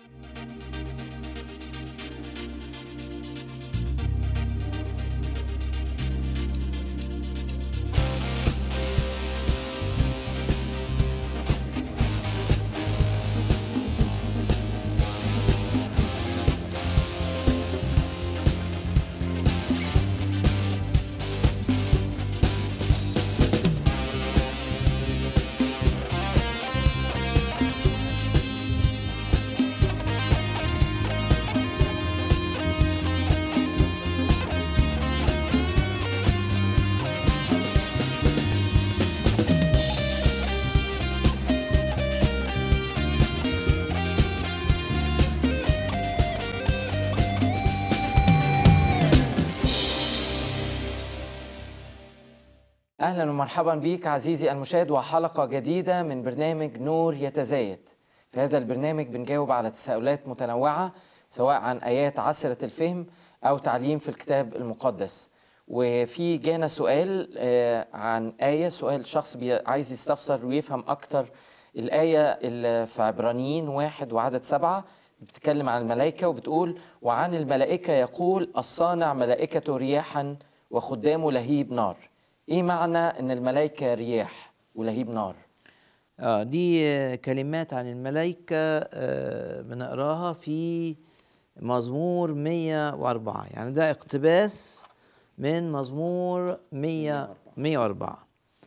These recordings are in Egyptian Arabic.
اهلا ومرحبا بك عزيزي المشاهد وحلقه جديده من برنامج نور يتزايد في هذا البرنامج بنجاوب على تساؤلات متنوعه سواء عن ايات عسره الفهم او تعليم في الكتاب المقدس وفي جانا سؤال آه، عن ايه سؤال شخص بي- عايز يستفسر ويفهم اكتر الايه اللي في عبرانيين واحد وعدد سبعه بتتكلم عن الملائكه وبتقول وعن الملائكه يقول الصانع ملائكته رياحا وخدامه لهيب نار ايه معنى ان الملائكه رياح ولهيب نار آه دي آه، كلمات عن الملائكة آه بنقراها في مزمور 104 يعني ده اقتباس من مزمور 100 104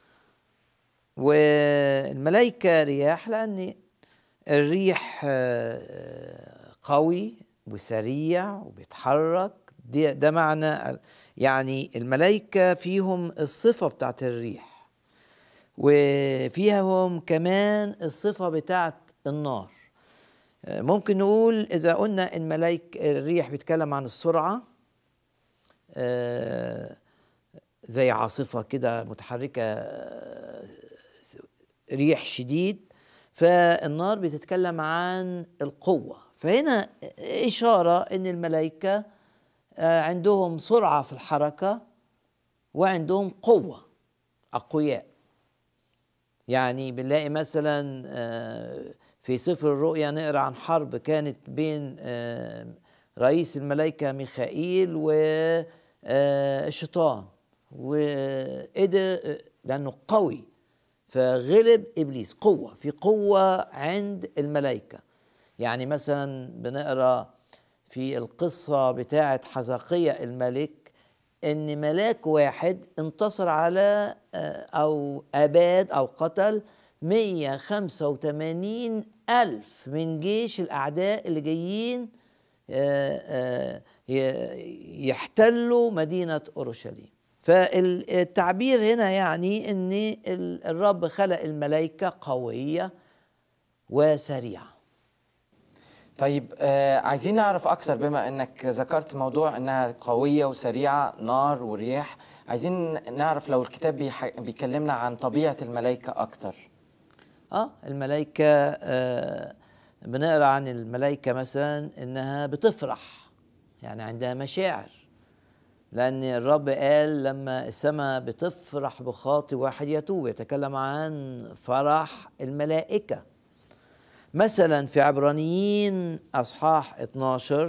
والملائكة رياح لأن الريح آه، قوي وسريع وبيتحرك دي ده معنى يعني الملائكة فيهم الصفة بتاعت الريح وفيهم كمان الصفة بتاعت النار آه، ممكن نقول إذا قلنا الملايك الريح بيتكلم عن السرعة آه، زي عاصفة كده متحركة آه، ريح شديد فالنار بتتكلم عن القوة فهنا إشارة إن الملائكة آه، عندهم سرعة في الحركة وعندهم قوة أقوياء يعني بنلاقي مثلا آه، في سفر الرؤيا نقرا عن حرب كانت بين آه، رئيس الملائكه ميخائيل والشيطان وقدر لانه قوي فغلب ابليس قوه في قوه عند الملائكه يعني مثلا بنقرا في القصه بتاعه حزقية الملك ان ملاك واحد انتصر على آه، او اباد او قتل 185 الف من جيش الاعداء اللي جايين آه، آه، ي- يحتلوا مدينه اورشليم فالتعبير هنا يعني ان ال- الرب خلق الملائكه قويه وسريعه طيب آه عايزين نعرف اكتر بما انك ذكرت موضوع انها قويه وسريعه نار ورياح عايزين نعرف لو الكتاب بيح- بيكلمنا عن طبيعه الملائكه اكتر اه الملائكة آه بنقرا عن الملائكة مثلا انها بتفرح يعني عندها مشاعر لأن الرب قال لما السماء بتفرح بخاطئ واحد يتوب يتكلم عن فرح الملائكة مثلا في عبرانيين أصحاح 12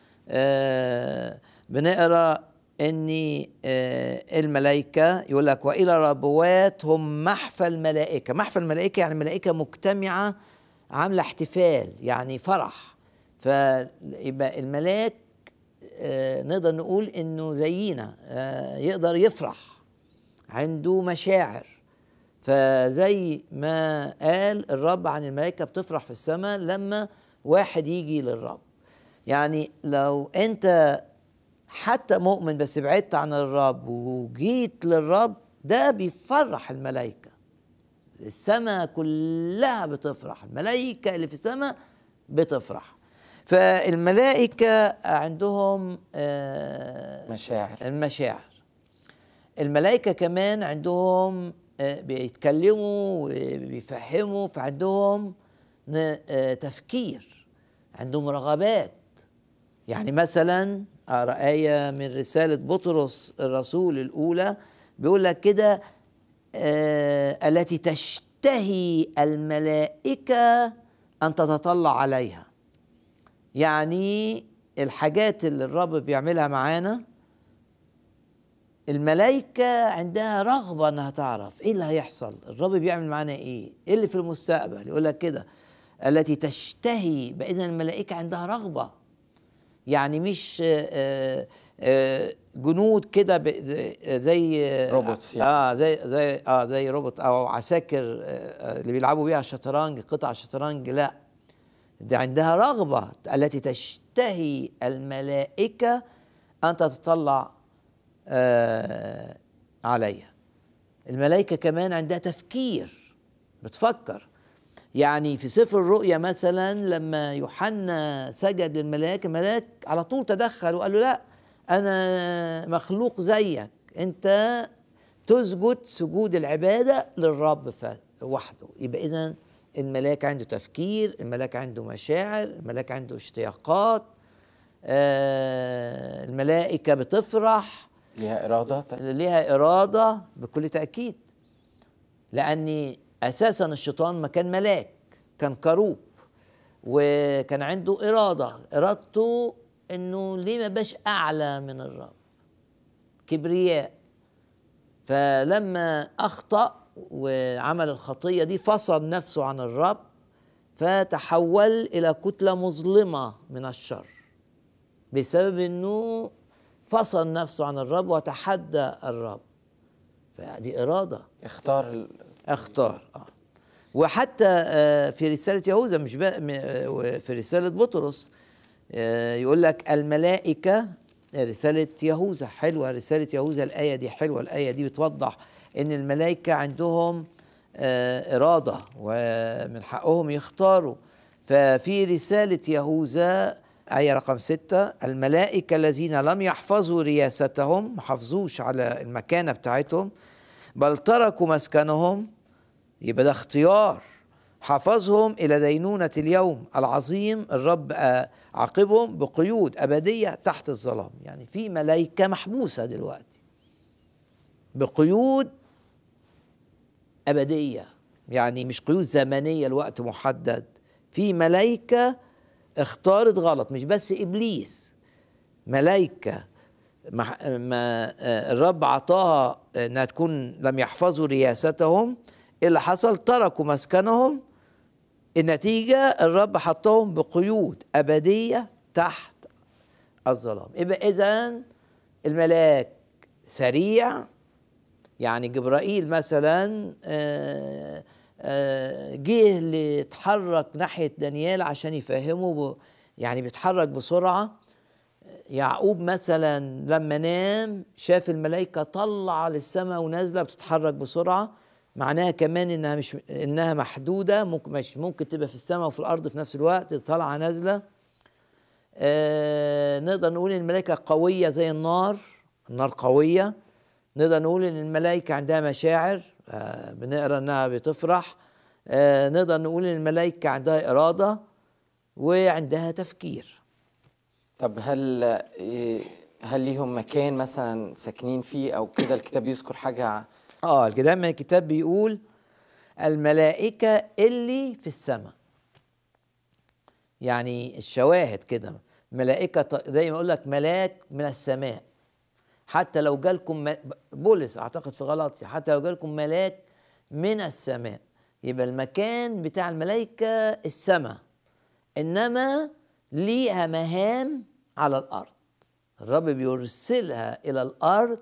آه بنقرا ان آه الملائكه يقول لك والى ربوات هم محفى الملائكه محفى الملائكه يعني الملائكه مجتمعه عامله احتفال يعني فرح فيبقى الملاك آه نقدر نقول انه زينا آه يقدر يفرح عنده مشاعر فزي ما قال الرب عن الملائكه بتفرح في السماء لما واحد يجي للرب يعني لو انت حتى مؤمن بس بعدت عن الرب وجيت للرب ده بيفرح الملائكه السماء كلها بتفرح الملائكه اللي في السماء بتفرح فالملائكه عندهم آه مشاعر المشاعر الملائكة كمان عندهم آه، بيتكلموا وبيفهموا فعندهم ن- آه، تفكير عندهم رغبات يعني مثلا أقرأ آية من رسالة بطرس الرسول الأولى بيقول لك كده آه، التي تشتهي الملائكة أن تتطلع عليها يعني الحاجات اللي الرب بيعملها معانا الملائكة عندها رغبة انها تعرف ايه اللي هيحصل الرب بيعمل معانا ايه ايه اللي في المستقبل يقول لك كده التي تشتهي باذن الملائكة عندها رغبة يعني مش آه، آه، جنود كده ب- زي- زي روبوتس يعني. اه زي زي اه زي روبوت او عساكر آه، آه، اللي بيلعبوا بيها الشطرنج قطع الشطرنج لا دي عندها رغبة التي تشتهي الملائكة أن تتطلع آه عليها الملائكة كمان عندها تفكير بتفكر يعني في سفر الرؤيا مثلا لما يوحنا سجد للملاك الملاك على طول تدخل وقال له لا أنا مخلوق زيك أنت تسجد سجود العبادة للرب ف- وحده يبقى إذا الملاك عنده تفكير الملاك عنده مشاعر الملاك عنده اشتياقات آه الملائكة بتفرح ليها إرادة ليها إرادة بكل تأكيد لأن أساسا الشيطان ما كان ملاك كان كروب وكان عنده إرادة إرادته إنه ليه ما بقاش أعلى من الرب كبرياء فلما أخطأ وعمل الخطية دي فصل نفسه عن الرب فتحول إلى كتلة مظلمة من الشر بسبب إنه فصل نفسه عن الرب وتحدى الرب فدي إرادة اختار ال- اختار اه وحتى آه، في رسالة يهوذا مش بقى م- آه، في رسالة بطرس آه، يقول لك الملائكة رسالة يهوذا حلوة رسالة يهوذا الآية دي حلوة الآية دي بتوضح إن الملائكة عندهم آه، إرادة ومن حقهم يختاروا ففي رسالة يهوذا آية رقم ستة الملائكة الذين لم يحفظوا رياستهم ما حافظوش على المكانة بتاعتهم بل تركوا مسكنهم يبقى ده اختيار حفظهم إلى دينونة اليوم العظيم الرب آه، عاقبهم بقيود أبدية تحت الظلام يعني في ملائكة محبوسة دلوقتي بقيود أبدية يعني مش قيود زمنية لوقت محدد في ملائكة اختارت غلط مش بس إبليس ملائكة ما ما آه، الرب عطاها انها تكون لم يحفظوا رياستهم إيه اللي حصل تركوا مسكنهم النتيجة الرب حطهم بقيود أبدية تحت الظلام يبقى إذا الملاك سريع يعني جبرائيل مثلا آه، آه، جه اللي اتحرك ناحية دانيال عشان يفهمه ب- يعني بيتحرك بسرعة يعقوب مثلا لما نام شاف الملائكة طالعة للسماء ونازلة بتتحرك بسرعة معناها كمان انها مش انها محدودة ممكن مش ممكن تبقى في السماء وفي الارض في نفس الوقت طالعة نازلة آه نقدر نقول ان الملائكة قوية زي النار النار قوية نقدر نقول ان الملائكة عندها مشاعر آه بنقرا انها بتفرح آه نقدر نقول ان الملائكة عندها إرادة وعندها تفكير طب هل إيه، هل ليهم مكان مثلا ساكنين فيه او كده الكتاب يذكر حاجه ع- اه الكتاب من الكتاب بيقول الملائكة اللي في السماء يعني الشواهد كده ملائكة ط- زي ما اقول لك ملاك من السماء حتى لو جالكم م- بولس اعتقد في غلطي حتى لو جالكم ملاك من السماء يبقى المكان بتاع الملائكة السماء انما ليها مهام على الارض الرب بيرسلها الى الارض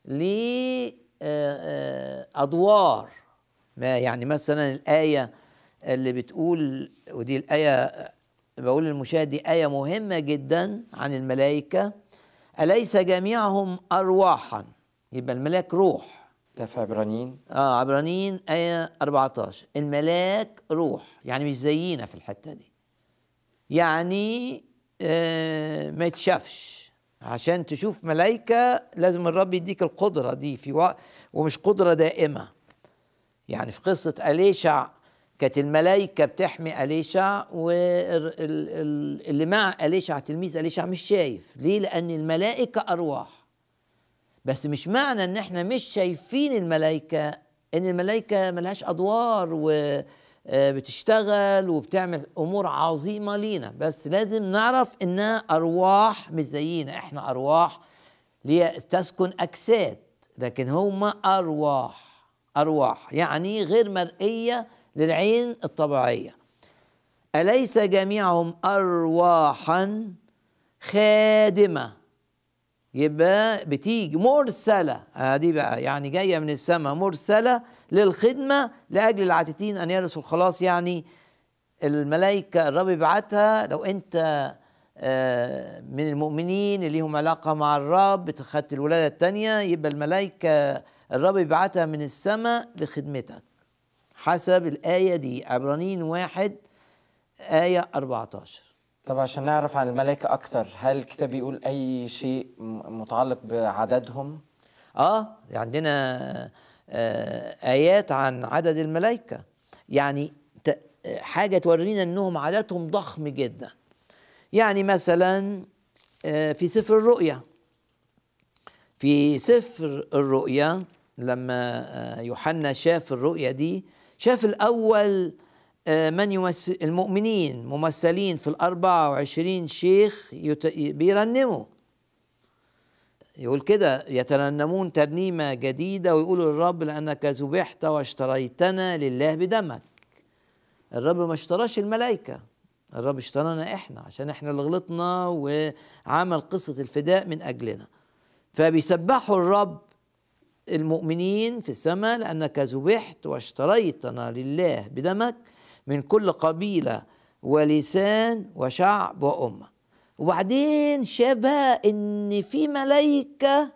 لادوار ما يعني مثلا الايه اللي بتقول ودي الايه بقول للمشاهد دي ايه مهمه جدا عن الملائكه اليس جميعهم ارواحا يبقى الملاك روح ده في عبرانيين اه عبرانيين آية 14 الملاك روح يعني مش زينا في الحتة دي يعني آه ما يتشافش عشان تشوف ملايكة لازم الرب يديك القدرة دي في وقت ومش قدرة دائمة يعني في قصة أليشع كانت الملايكة بتحمي أليشع واللي مع أليشع تلميذ أليشع مش شايف ليه لأن الملائكة أرواح بس مش معنى ان احنا مش شايفين الملائكة ان الملائكة ملهاش ادوار و آه، بتشتغل وبتعمل امور عظيمه لينا بس لازم نعرف انها ارواح مش زينا احنا ارواح ليه تسكن اجساد لكن هم ارواح ارواح يعني غير مرئيه للعين الطبيعيه اليس جميعهم ارواحا خادمه يبقى بتيجي مرسله هذه بقى يعني جايه من السماء مرسله للخدمه لاجل العاتتين ان يرثوا الخلاص يعني الملائكه الرب يبعتها لو انت آه، من المؤمنين اللي لهم علاقه مع الرب خدت الولاده الثانيه يبقى الملائكه الرب يبعتها من السماء لخدمتك حسب الايه دي عبرانيين واحد ايه 14 طب عشان نعرف عن الملائكة أكتر هل الكتاب بيقول أي شيء م- متعلق بعددهم؟ اه عندنا آه ايات عن عدد الملائكه يعني ت- حاجه تورينا انهم عددهم ضخم جدا يعني مثلا آه في سفر الرؤيا في سفر الرؤيا لما آه يوحنا شاف الرؤيا دي شاف الاول آه من يمثل المؤمنين ممثلين في الأربعة وعشرين شيخ يت- بيرنموا يقول كده يترنمون ترنيمة جديدة ويقولوا للرب لأنك ذبحت واشتريتنا لله بدمك الرب ما اشتراش الملائكة الرب اشترانا احنا عشان احنا اللي غلطنا وعمل قصة الفداء من أجلنا فبيسبحوا الرب المؤمنين في السماء لأنك ذبحت واشتريتنا لله بدمك من كل قبيلة ولسان وشعب وأمة وبعدين شاف بقى ان في ملائكه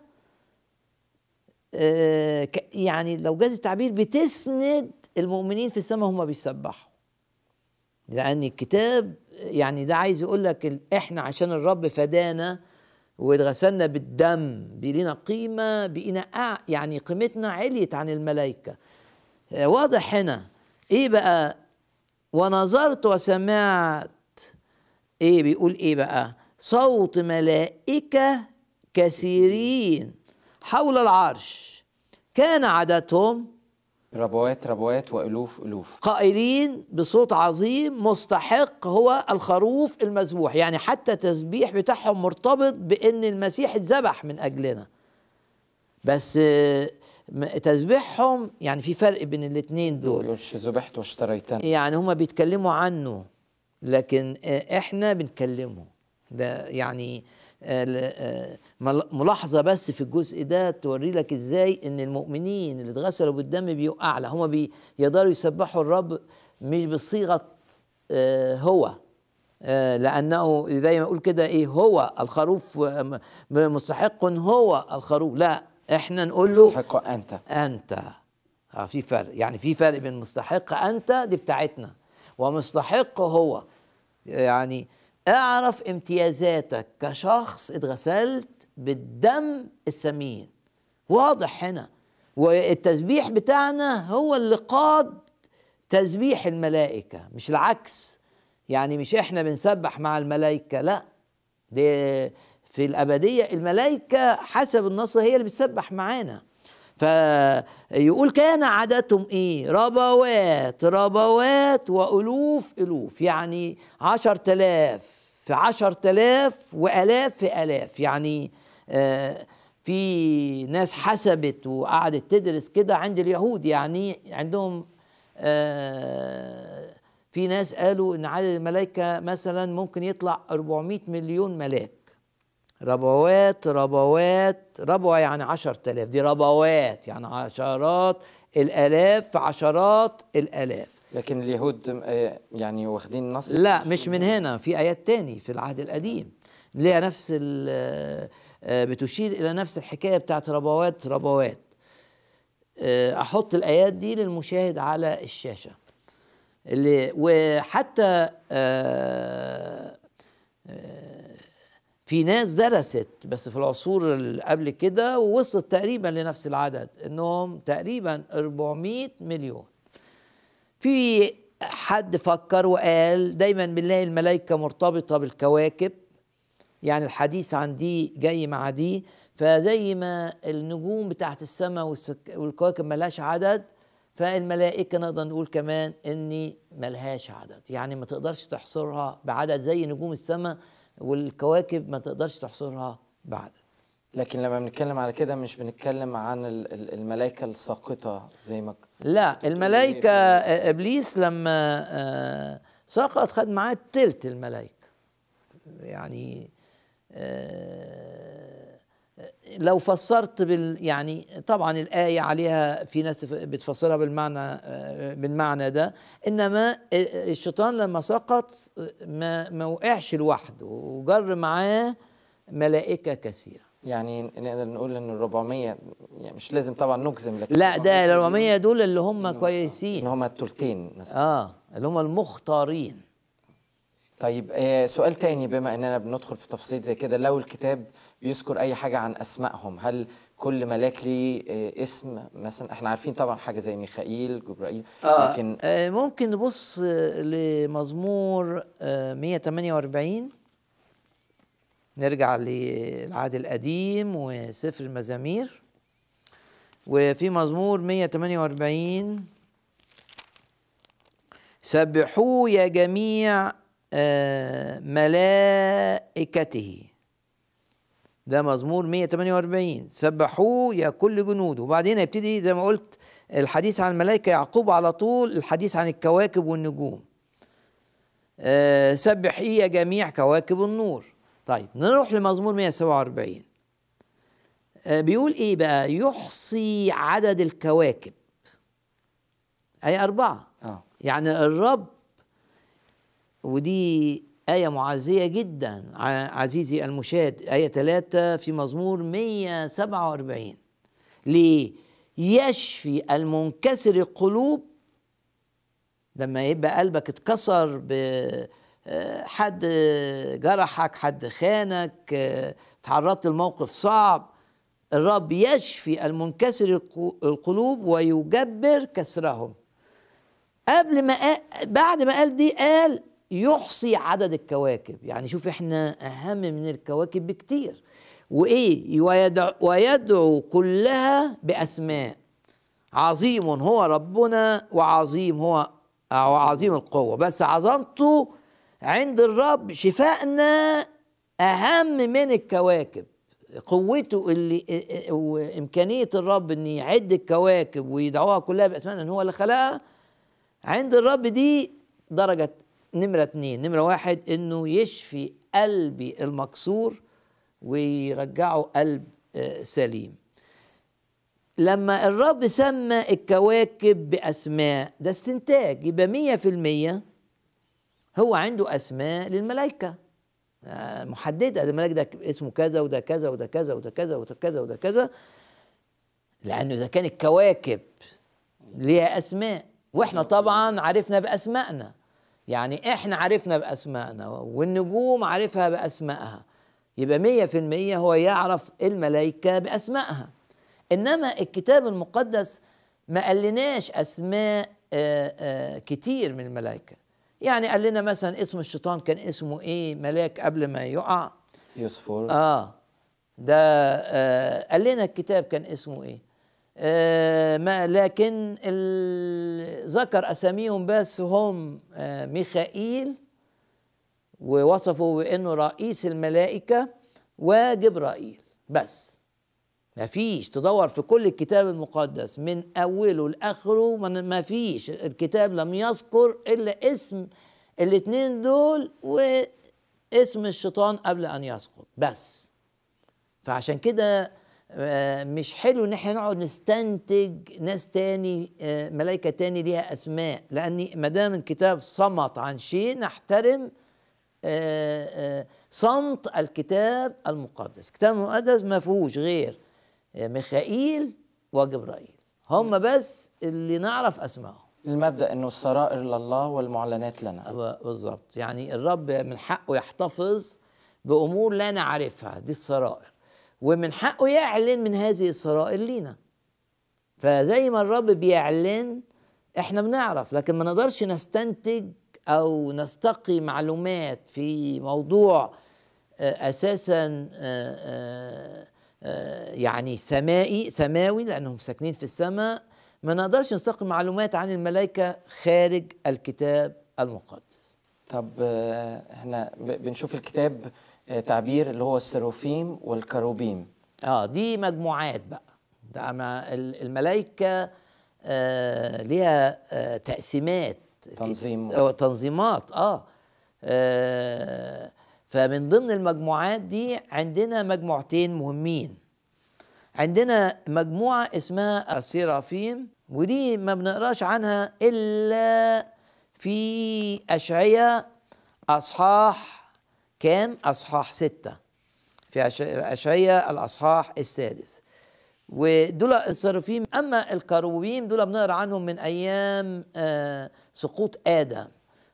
آه، ك- يعني لو جاز التعبير بتسند المؤمنين في السماء هم بيسبحوا لان الكتاب يعني ده عايز يقول لك ال- احنا عشان الرب فدانا واتغسلنا بالدم بقينا قيمه بقينا أع- يعني قيمتنا عليت عن الملائكه آه، واضح هنا ايه بقى ونظرت وسمعت ايه بيقول ايه بقى صوت ملائكه كثيرين حول العرش كان عددهم ربوات ربوات وألوف ألوف قائلين بصوت عظيم مستحق هو الخروف المذبوح يعني حتى التسبيح بتاعهم مرتبط بان المسيح اتذبح من اجلنا بس آه، م- تسبيحهم يعني في فرق بين الاثنين دول يقولش ذبحت واشتريتني يعني هما بيتكلموا عنه لكن آه، احنا بنكلمه ده يعني آه، ل- آه، مل- ملاحظه بس في الجزء ده توري لك ازاي ان المؤمنين اللي اتغسلوا بالدم بيبقوا اعلى هما بيقدروا يسبحوا الرب مش بصيغه آه، هو آه، لانه زي ما يقول كده ايه هو الخروف آه، م- مستحق هو الخروف لا احنا نقول له تستحق أنت انت اه في فرق يعني في فرق بين مستحق انت دي بتاعتنا ومستحق هو يعني اعرف امتيازاتك كشخص اتغسلت بالدم الثمين واضح هنا والتسبيح بتاعنا هو اللي قاد تسبيح الملائكة مش العكس يعني مش احنا بنسبح مع الملائكة لا دي في الأبدية الملائكة حسب النص هي اللي بتسبح معانا فيقول كان عددهم ايه ربوات ربوات وألوف ألوف يعني عشر تلاف في عشر تلاف وألاف في ألاف يعني آه في ناس حسبت وقعدت تدرس كده عند اليهود يعني عندهم آه في ناس قالوا ان عدد الملائكه مثلا ممكن يطلع 400 مليون ملاك ربوات ربوات ربوة يعني عشر تلاف دي ربوات يعني عشرات الآلاف في عشرات الآلاف لكن اليهود آه، يعني واخدين نص لا مش من هنا في آيات تاني في العهد القديم ليها نفس ال- آه، بتشير إلى نفس الحكاية بتاعت ربوات ربوات آه، أحط الآيات دي للمشاهد على الشاشة اللي وحتى آه، في ناس درست بس في العصور اللي قبل كده ووصلت تقريبا لنفس العدد انهم تقريبا 400 مليون في حد فكر وقال دايما بنلاقي الملائكه مرتبطه بالكواكب يعني الحديث عن دي جاي مع دي فزي ما النجوم بتاعت السماء والسك- والكواكب ملهاش عدد فالملائكة نقدر نقول كمان إني ملهاش عدد يعني ما تقدرش تحصرها بعدد زي نجوم السماء والكواكب ما تقدرش تحصرها بعدد لكن لما بنتكلم على كده مش بنتكلم عن ال- ال- الملائكة الساقطة زي ما ك- لا الملائكة آه، إبليس لما آه، سقط خد معاه تلت الملائكة يعني آه، لو فسرت بال يعني طبعا الآية عليها في ناس بتفسرها بالمعنى آه، بالمعنى ده إنما الشيطان لما سقط ما ما وقعش لوحده وجر معاه ملائكة كثيرة يعني نقدر نقول ان ال 400 يعني مش لازم طبعا نجزم لكن لا ده ال 400 400 دول اللي هم ان كويسين هم التلتين مثلا اه اللي هم المختارين طيب آه سؤال تاني بما اننا بندخل في تفاصيل زي كده لو الكتاب بيذكر اي حاجه عن اسمائهم هل كل ملاك ليه آه اسم مثلا احنا عارفين طبعا حاجه زي ميخائيل جبرائيل آه لكن آه ممكن نبص آه، لمزمور آه 148 نرجع للعهد القديم وسفر المزامير وفي مزمور 148 سبحوه يا جميع آه، ملائكته ده مزمور 148 سبحوه يا كل جنوده وبعدين يبتدي زي ما قلت الحديث عن الملائكة يعقوب على طول الحديث عن الكواكب والنجوم آه، سبحي يا جميع كواكب النور طيب نروح لمزمور 147 آه، بيقول ايه بقى يحصي عدد الكواكب أي أربعة اه يعني الرب ودي آية معزية جدا ع- عزيزي المشاهد آية 3 في مزمور 147 ليه؟ يشفي المنكسر القلوب لما يبقى قلبك اتكسر ب آه، حد جرحك حد خانك آه، تعرضت لموقف صعب الرب يشفي المنكسر الق- القلوب ويجبر كسرهم قبل ما قال بعد ما قال دي قال يحصي عدد الكواكب يعني شوف احنا اهم من الكواكب بكتير وايه ويدعو, ويدعو كلها باسماء عظيم هو ربنا وعظيم هو أو عظيم القوة بس عظمته عند الرب شفائنا أهم من الكواكب قوته اللي وإمكانية الرب إن يعد الكواكب ويدعوها كلها بأسماء لأن هو اللي خلقها عند الرب دي درجة نمرة اتنين نمرة واحد إنه يشفي قلبي المكسور ويرجعه قلب آه، سليم لما الرب سمى الكواكب بأسماء ده استنتاج يبقى مية في المية هو عنده أسماء للملائكة آه، محددة ده الملاك ده اسمه كذا وده كذا وده كذا وده كذا وده كذا وده كذا لأنه إذا كان الكواكب ليها أسماء وإحنا طبعا عرفنا بأسمائنا يعني إحنا عرفنا بأسمائنا والنجوم عرفها بأسمائها يبقى مية في المية هو يعرف الملائكة بأسمائها إنما الكتاب المقدس ما قالناش أسماء آه، آه، كتير من الملائكة يعني قال لنا مثلا اسم الشيطان كان اسمه إيه ملاك قبل ما يقع يوسفور اه ده آه قال لنا الكتاب كان اسمه ايه آه ما لكن ال- ذكر اساميهم بس هم آه ميخائيل ووصفوا بانه رئيس الملائكه وجبرائيل بس ما فيش تدور في كل الكتاب المقدس من اوله لاخره ما- ما فيش الكتاب لم يذكر الا اسم الاثنين دول واسم الشيطان قبل ان يسقط بس فعشان كده آه، مش حلو ان احنا نقعد نستنتج ناس تاني آه، ملائكه تاني ليها اسماء لان ما دام الكتاب صمت عن شيء نحترم آه، آه، صمت الكتاب المقدس الكتاب المقدس ما فيهوش غير آه، ميخائيل وجبرائيل هم بس اللي نعرف اسمائهم المبدأ انه السرائر لله والمعلنات لنا ب- بالظبط يعني الرب من حقه يحتفظ بامور لا نعرفها دي السرائر ومن حقه يعلن من هذه السرائر لينا فزي ما الرب بيعلن احنا بنعرف لكن ما نقدرش نستنتج او نستقي معلومات في موضوع آه، اساسا آه، آه، آه، يعني سمائي سماوي لانهم ساكنين في السماء ما نقدرش نستقي معلومات عن الملائكة خارج الكتاب المقدس طب آه، احنا ب- بنشوف الكتاب آه، تعبير اللي هو السروفيم والكروبيم اه دي مجموعات بقى ده ما ال- الملائكة آه ليها آه تقسيمات تنظيم. آه تنظيمات آه. اه فمن ضمن المجموعات دي عندنا مجموعتين مهمين عندنا مجموعة اسمها السيرافيم ودي ما بنقراش عنها إلا في أشعية أصحاح كام؟ أصحاح ستة في أش- أشعية الأصحاح السادس ودول السرافيم أما الكروبيم دول بنقرا عنهم من أيام آه، سقوط آدم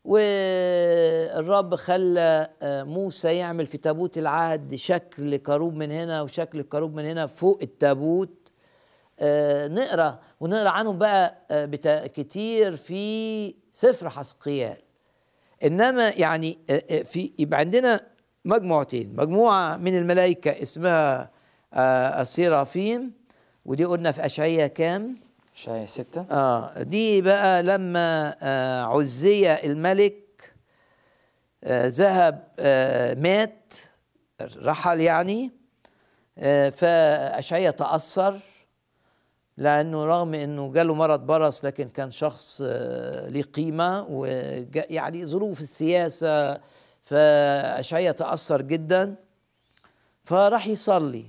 والرب خلى آه، موسى يعمل في تابوت العهد شكل كروب من هنا وشكل كروب من هنا فوق التابوت آه، نقرا ونقرا عنهم بقى آه، بتا- كتير في سفر حسقيال انما يعني آه، آه، في يبقى عندنا مجموعتين مجموعه من الملائكه اسمها آه، السيرافيم ودي قلنا في اشعياء كام شاي ستة اه دي بقى لما آه عزية الملك آه ذهب آه مات رحل يعني آه فأشعية تأثر لأنه رغم أنه جاله مرض برص لكن كان شخص آه ليه قيمة ويعني ظروف السياسة فأشعية تأثر جدا فراح يصلي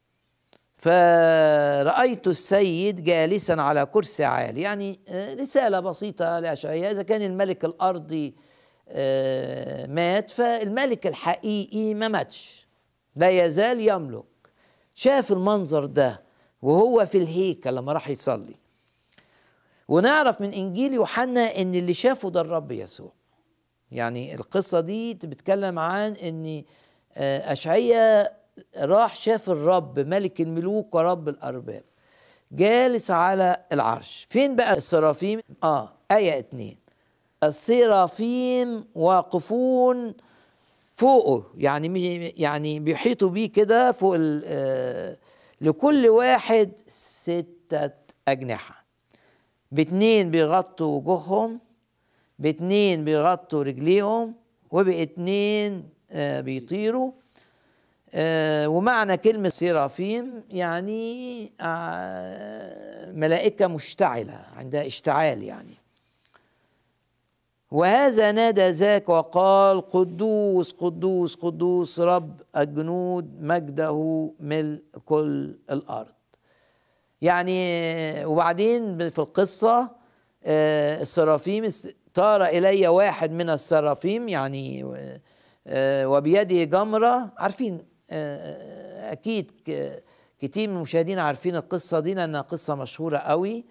فرأيت السيد جالسا على كرسي عالي يعني آه، رسالة بسيطة لأشعياء إذا كان الملك الأرضي آه، مات فالملك الحقيقي ما ماتش لا يزال يملك شاف المنظر ده وهو في الهيكل لما راح يصلي ونعرف من إنجيل يوحنا إن اللي شافه ده الرب يسوع يعني القصة دي بتتكلم عن ان آه، أشعية راح شاف الرب ملك الملوك ورب الأرباب جالس على العرش فين بقى السرافيم اه آية اتنين السرافيم واقفون فوقه يعني مي- يعني بيحيطوا بيه كده فوق ال- آه، لكل واحد ستة أجنحة باتنين بيغطوا وجوههم باتنين بيغطوا رجليهم وباتنين آه، بيطيروا آه، ومعنى كلمة سيرافيم يعني آه، ملائكة مشتعلة عندها اشتعال يعني وهذا نادى ذاك وقال قدوس قدوس قدوس رب الجنود مجده ملء كل الأرض يعني وبعدين في القصة آه، السرافيم اس- طار إلي واحد من السرافيم يعني آه، وبيده جمرة عارفين آه، أكيد ك- كتير من المشاهدين عارفين القصة دي لأنها قصة مشهورة قوي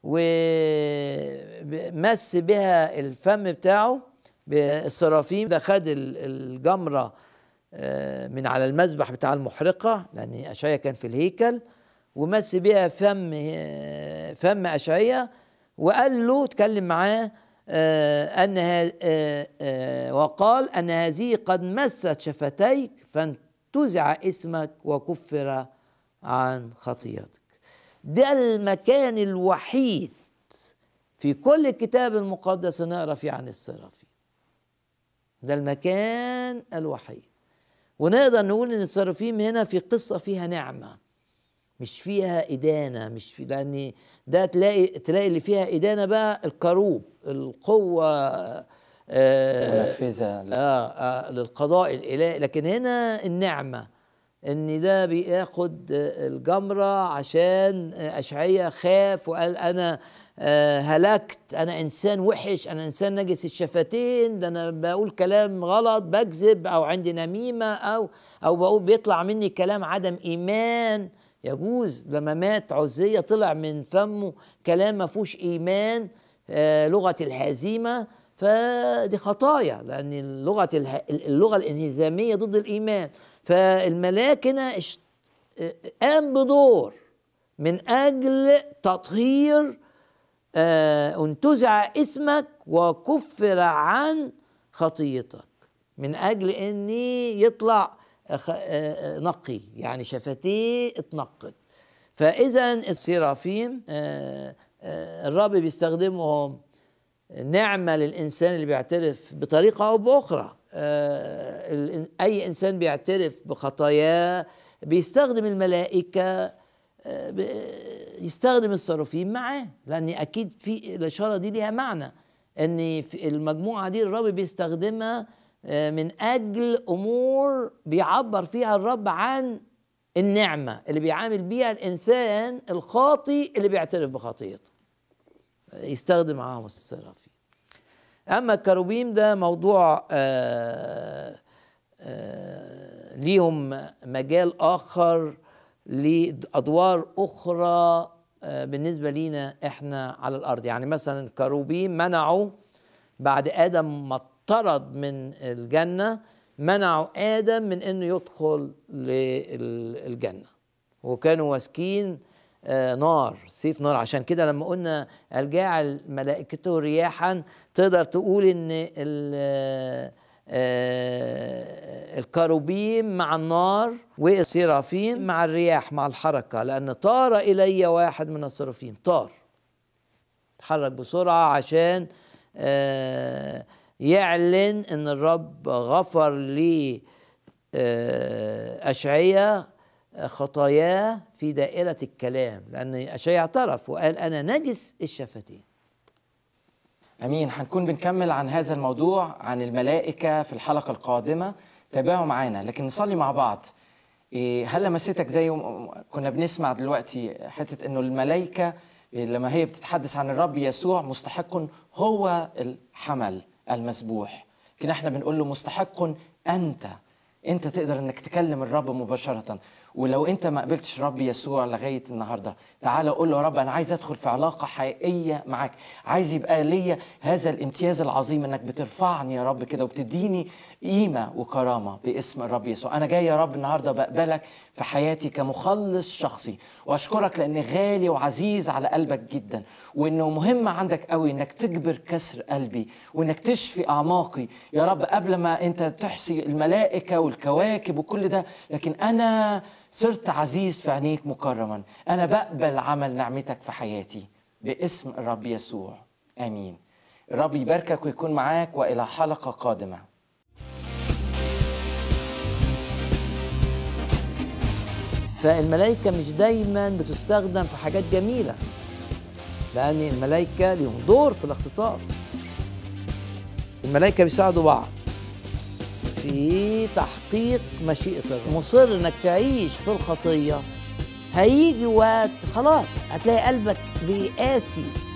ومس بها الفم بتاعه بالسرافيم ده خد ال- الجمرة آه، من على المذبح بتاع المحرقة لأن أشعيا كان في الهيكل ومس بها فم آه، فم أشعيا وقال له اتكلم معاه آه، أن ه- آه، آه، وقال أن هذه قد مست شفتيك فانتزع اسمك وكفر عن خطيئتك ده المكان الوحيد في كل الكتاب المقدس نقرا فيه عن السرافيم ده المكان الوحيد ونقدر نقول ان السرافيم هنا في قصه فيها نعمه مش فيها إدانة مش في لأن ده تلاقي تلاقي اللي فيها إدانة بقى الكروب القوة آه منفذة لا. آه آه للقضاء الإلهي لكن هنا النعمة إن ده بياخد آه، الجمرة عشان آه، أشعية خاف وقال أنا آه، هلكت أنا إنسان وحش أنا إنسان نجس الشفتين ده أنا بقول كلام غلط بكذب أو عندي نميمة أو أو بقول بيطلع مني كلام عدم إيمان يجوز لما مات عزية طلع من فمه كلام ما فيهوش إيمان آه، لغة الهزيمة فدي خطايا لأن لغة اله- اللغة الانهزامية ضد الإيمان فالملاك هنا اش- آه، قام بدور من أجل تطهير آه، انتزع اسمك وكفر عن خطيتك من اجل ان يطلع خ- آه، آه، نقي يعني شفتيه اتنقت فاذا السرافيم آه، آه، الرب بيستخدمهم نعمة للإنسان اللي بيعترف بطريقة أو بأخرى آه، أي إنسان بيعترف بخطاياه بيستخدم الملائكة آه، يستخدم الصرافين معاه لأن أكيد في الإشارة دي ليها معنى أن في المجموعة دي الرب بيستخدمها من أجل أمور بيعبر فيها الرب عن النعمة اللي بيعامل بيها الإنسان الخاطي اللي بيعترف بخطيته يستخدم معاهم السرافي أما الكروبيم ده موضوع آآ آه، آآ آه، ليهم مجال آخر لأدوار أخرى آه، بالنسبة لينا إحنا على الأرض يعني مثلا الكروبيم منعوا بعد آدم ما اطرد من الجنة منعوا ادم من انه يدخل للجنه وكانوا ماسكين آه نار سيف نار عشان كده لما قلنا الجاعل ملائكته رياحا تقدر تقول ان آه الكروبيم مع النار والسيرافيم مع الرياح مع الحركه لان طار الي واحد من السرافيم طار تحرك بسرعه عشان آه يعلن ان الرب غفر لي آه، أشعية خطاياه في دائرة الكلام لأن أشعية اعترف وقال أنا نجس الشفتين أمين هنكون بنكمل عن هذا الموضوع عن الملائكة في الحلقة القادمة تابعوا معانا لكن نصلي مع بعض إيه، هل لمستك زي كنا بنسمع دلوقتي حتة أنه الملائكة لما هي بتتحدث عن الرب يسوع مستحق هو الحمل المسبوح لكن احنا بنقول له مستحق انت انت تقدر انك تكلم الرب مباشره ولو انت ما قبلتش رب يسوع لغايه النهارده تعالى قول له يا رب انا عايز ادخل في علاقه حقيقيه معاك عايز يبقى ليا هذا الامتياز العظيم انك بترفعني يا رب كده وبتديني قيمه وكرامه باسم الرب يسوع انا جاي يا رب النهارده بقبلك في حياتي كمخلص شخصي واشكرك لان غالي وعزيز على قلبك جدا وانه مهم عندك قوي انك تجبر كسر قلبي وانك تشفي اعماقي يا رب قبل ما انت تحصي الملائكه والكواكب وكل ده لكن انا صرت عزيز في عينيك مكرما أنا بقبل عمل نعمتك في حياتي باسم الرب يسوع آمين الرب يباركك ويكون معاك وإلى حلقة قادمة فالملائكة مش دايما بتستخدم في حاجات جميلة لأن الملائكة لهم دور في الاختطاف الملائكة بيساعدوا بعض في تحقيق مشيئة الرب مصر انك تعيش في الخطية هيجي وقت خلاص هتلاقي قلبك بيقاسي